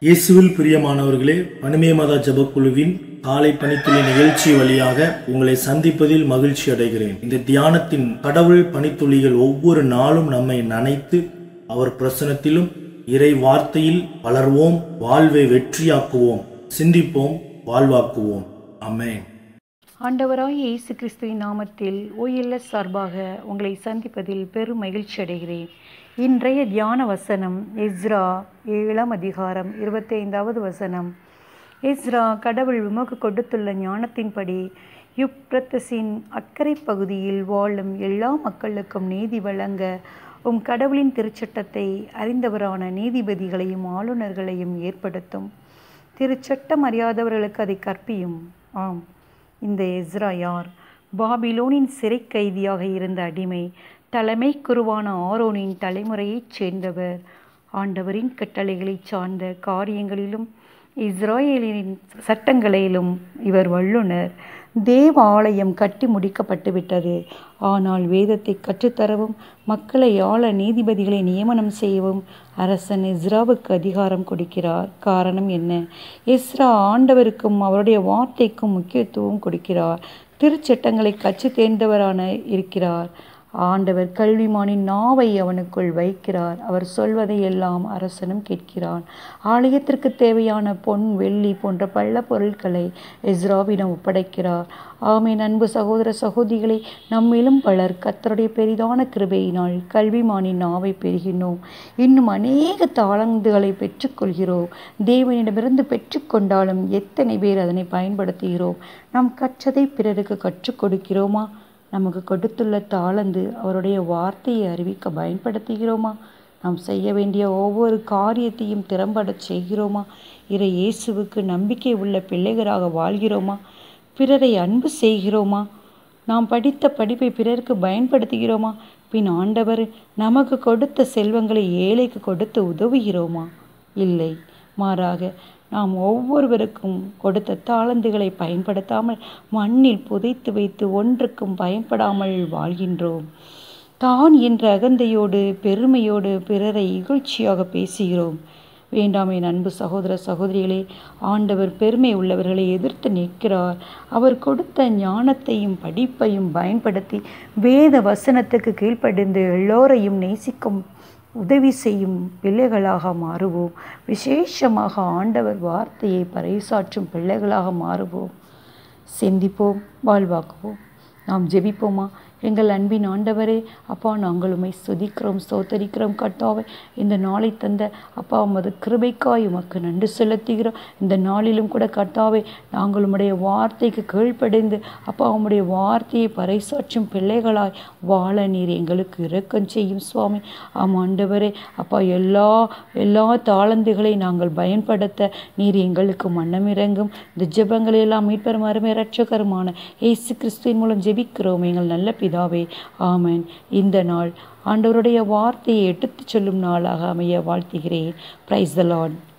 இயேசுவில் பிரியமானவர்களே பனிமே மத ஜபக்குழுவின் காலை பணித்துளி நிகழ்ச்சி வழியாக உங்களை சந்திப்பதில் மகிழ்ச்சி அடைகிறேன் இந்த தியானத்தின் கடவுள் பணித்துளிகள் ஒவ்வொரு நாளும் நம்மை நனைத்து அவர் பிரசனத்திலும் இறை வார்த்தையில் வளர்வோம் வாழ்வை வெற்றியாக்குவோம் சிந்திப்போம் வாழ்வாக்குவோம் அமேன் ஆண்டவராய் இயேசு கிறிஸ்துவின் நாமத்தில் ஓஎல்எஸ் சார்பாக உங்களை சந்திப்பதில் பெரும் மகிழ்ச்சி அடைகிறேன் இன்றைய தியான வசனம் எஸ்ரா ஏழாம் அதிகாரம் இருபத்தைந்தாவது வசனம் எஸ்ரா கடவுள் உமக்கு கொடுத்துள்ள ஞானத்தின்படி யுப்ரத்தஸின் அக்கறை பகுதியில் வாழும் எல்லா மக்களுக்கும் நீதி வழங்க உம் கடவுளின் திருச்சட்டத்தை அறிந்தவரான நீதிபதிகளையும் ஆளுநர்களையும் ஏற்படுத்தும் திருச்சட்டம் அறியாதவர்களுக்கு அதை கற்பியும் ஆம் இந்த எஸ்ரா யார் பாபிலோனின் சிறை கைதியாக இருந்த அடிமை தலைமை குருவான ஆரோனின் தலைமுறையைச் சேர்ந்தவர் ஆண்டவரின் கட்டளைகளைச் சார்ந்த காரியங்களிலும் இஸ்ராயேலின் சட்டங்களிலும் இவர் வல்லுனர் தேவ ஆலயம் கட்டி முடிக்கப்பட்டு விட்டது ஆனால் வேதத்தை கற்றுத்தரவும் மக்களை ஆள நீதிபதிகளை நியமனம் செய்யவும் அரசன் இஸ்ராவுக்கு அதிகாரம் கொடுக்கிறார் காரணம் என்ன இஸ்ரா ஆண்டவருக்கும் அவருடைய வார்த்தைக்கும் முக்கியத்துவம் கொடுக்கிறார் திருச்சட்டங்களை கற்று தேர்ந்தவரான இருக்கிறார் ஆண்டவர் கல்விமானின் நாவை அவனுக்குள் வைக்கிறார் அவர் சொல்வதை எல்லாம் அரசனும் கேட்கிறான் ஆலயத்திற்கு தேவையான பொன் வெள்ளி போன்ற பள்ள பொருட்களை எஸ்ராவிடம் ஒப்படைக்கிறார் ஆமீன் அன்பு சகோதர சகோதரிகளை நம்மிலும் பலர் கத்தருடைய பெரிதான கிருபையினால் கல்விமானின் நாவை பெறுகின்றோம் இன்னும் அநேக தாளந்துகளை பெற்றுக்கொள்கிறோம் தேவனிடமிருந்து பெற்றுக்கொண்டாலும் எத்தனை பேர் அதனை பயன்படுத்துகிறோம் நாம் கற்றதை பிறருக்கு கற்றுக் கொடுக்கிறோமா நமக்கு கொடுத்துள்ள தாளந்து அவருடைய வார்த்தையை அறிவிக்க பயன்படுத்துகிறோமா நாம் செய்ய வேண்டிய ஒவ்வொரு காரியத்தையும் திறம்படச் செய்கிறோமா இறை இயேசுவுக்கு நம்பிக்கை உள்ள பிள்ளைகளாக வாழ்கிறோமா பிறரை அன்பு செய்கிறோமா நாம் படித்த படிப்பை பிறருக்கு பயன்படுத்துகிறோமா பின் ஆண்டவர் நமக்கு கொடுத்த செல்வங்களை ஏழைக்கு கொடுத்து உதவுகிறோமா இல்லை மாறாக நாம் ஒவ்வொருவருக்கும் கொடுத்த தாளந்துகளை பயன்படுத்தாமல் மண்ணில் புதைத்து வைத்து ஒன்றுக்கும் பயன்படாமல் வாழ்கின்றோம் தான் என்ற அகந்தையோடு பெருமையோடு பிறரை இகழ்ச்சியாக பேசுகிறோம் வேண்டாம் என் அன்பு சகோதர சகோதரிகளே ஆண்டவர் பெருமை உள்ளவர்களை எதிர்த்து நிற்கிறார் அவர் கொடுத்த ஞானத்தையும் படிப்பையும் பயன்படுத்தி வேத வசனத்துக்கு கீழ்ப்படிந்து எல்லோரையும் நேசிக்கும் உதவி செய்யும் பிள்ளைகளாக மாறுவோம் விசேஷமாக ஆண்டவர் வார்த்தையை பறைசாற்றும் பிள்ளைகளாக மாறுவோம் சிந்திப்போம் வாழ்வாக்குவோம் நாம் ஜெபிப்போமா எங்கள் அன்பின் ஆண்டவரே அப்பா நாங்கள் உம்மை சுதிக்கிறோம் சோத்தரிக்கிறோம் கட்டாவை இந்த நாளை தந்த அப்பா உமது கிருபைக்காய் உமக்கு நன்றி செலுத்துகிறோம் இந்த நாளிலும் கூட கட்டாவை நாங்கள் உம்முடைய வார்த்தைக்கு கீழ்ப்படைந்து அப்பா உம்முடைய வார்த்தையை பறைசாற்றும் பிள்ளைகளாய் வாழ நீர் எங்களுக்கு இரக்கம் செய்யும் சுவாமி ஆம் ஆண்டவரே அப்பா எல்லா எல்லா தாளந்துகளை நாங்கள் பயன்படுத்த நீர் எங்களுக்கு மன்னமிறங்கும் இந்த ஜெபங்களை எல்லாம் மீட்பெரும் அருமை ரட்சகருமான இயேசு கிறிஸ்துவின் மூலம் ஜெபிக்கிறோம் எங்கள் நல்ல பிதாவே ஆமேன் இந்த நாள் ஆண்டவருடைய வார்த்தையை எடுத்துச் சொல்லும் நாளாக அமைய வாழ்த்துகிறேன் பிரைஸ் த லார்ட்